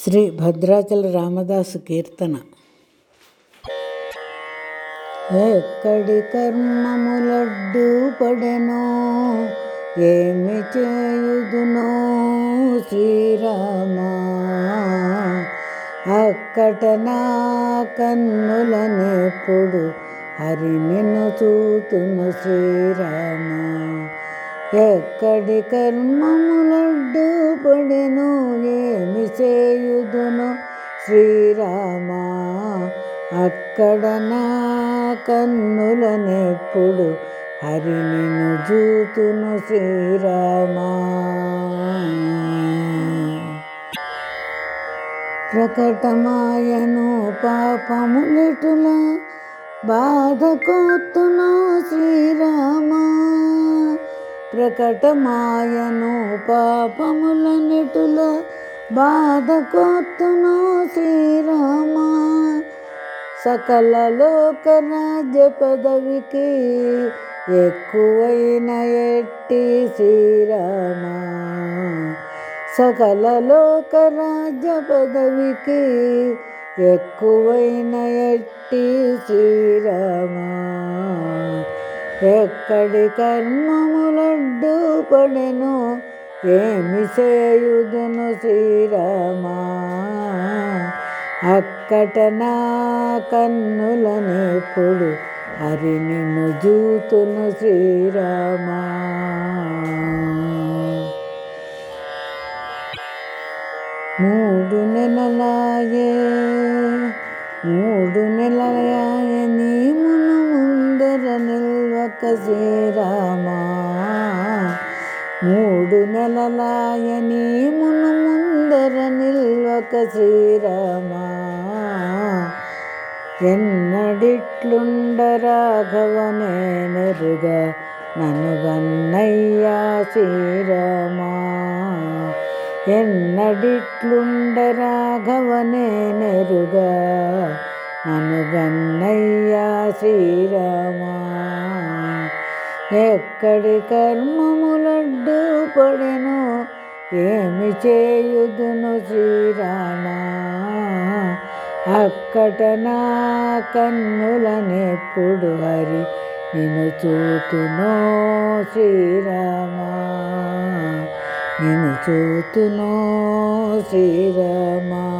శ్రీ భద్రాచల రామదాసు కీర్తన ఎక్కడి కర్మములడ్డు పడెనో ఏమి చేయుదునో శ్రీరామా అక్కట నా కన్నులనెప్పుడు హరి నిన్ను చూతును శ్రీరామా ఎక్కడి కర్మములడ్డు పడెను ఏమి చేయుదును శ్రీరామా అక్కడ నా కన్నులనెప్పుడు హరి నిన్ను జూతును శ్రీరామా ప్రకటమాయను పాపములెటుల బాధ కోతును శ్రీరామా ప్రకటమాయను పాపముల నెటుల బాధ కోతును శ్రీరామా సకల లోక రాజ్య పదవికి ఎక్కువైన ఎట్టి శ్రీరామా సకల లోక రాజ్య పదవికి ఎక్కువైన ఎట్టి శ్రీరామా ఎక్కడి కర్మములడ్డు పడెను ఏమి చేయుదును శ్రీరామా అక్కట నా కన్నులనెప్పుడు హరి నిన్ను జూతును శ్రీరామా మూడు నెలలాయే మూడు నెలలాయే నీ మును ముందర నిల్వక శ్రీరామా మూడు నెలలాయ నీ మును ముందర నిల్వక శ్రీరామా ఎన్నడిట్లుండ రాఘవనే నెరుగా నన్ను గన్నయ్యా శ్రీరామా ఎన్నడిట్లుండ రాఘవనే నెరుగా నన్ను గన్నయ్యా శ్రీరామా ఎక్కడి కర్మములడ్డు పడెను ఏమి చేయుదును శ్రీరామా అక్కట నా కన్నులనెప్పుడు హరి నిన్ను చూతునో శ్రీరామా నిన్ను చూతునో శ్రీరామా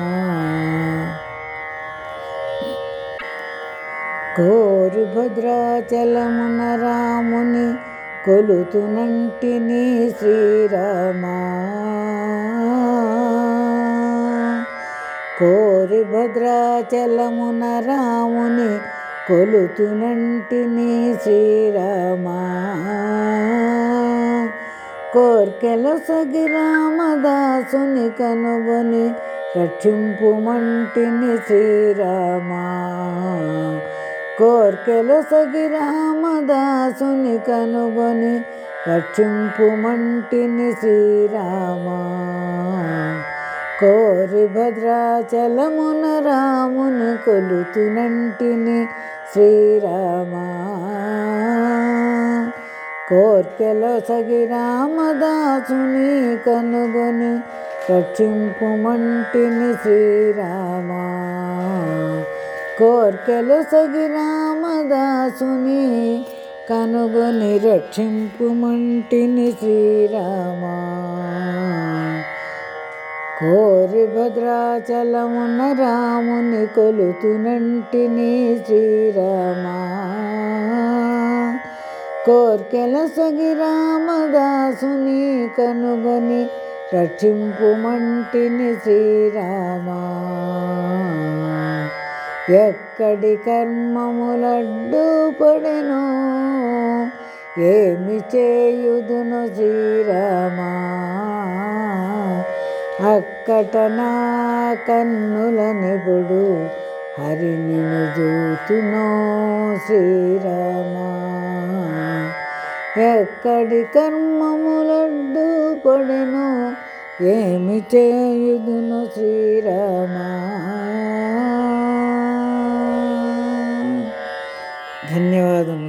కోరి భద్రాచలమున రాముని కొలుతునంటిని శ్రీరామా కోరి భద్రాచలమున రాముని కొలుతునంటిని శ్రీరామా కోర్కెల సగి రామదాసుని కనుగొని రక్షింపుమంటిని శ్రీరామా కోర్కెల సగి రామదాసుని కనుగొని రక్షింపుమంటిని శ్రీరామా కోరి భద్రాచలమున రాముని కొలుతునంటిని శ్రీరామా కోర్కెలో సగి రామదాసుని కనుగొని రక్షింపుమంటిని శ్రీరామా కోర్కెలు సగి రామదాసుని కనుగొని రక్షింపుమంటిని శ్రీరామా కోరి భద్రాచలమున రాముని కొలుతునంటిని శ్రీరామా కోర్కెల సగి రామదాసుని కనుగొని రక్షింపుమంటిని శ్రీరామా ఎక్కడి కర్మములడ్డు పడెను ఏమి చేయుదును శ్రీరామా అక్కట నా కన్నులనెప్పుడు హరి నిన్ను జూతునో శ్రీరామా ఎక్కడి కర్మములడ్డు పడెను ఏమి చేయుదును శ్రీరామా ధన్యవాదములు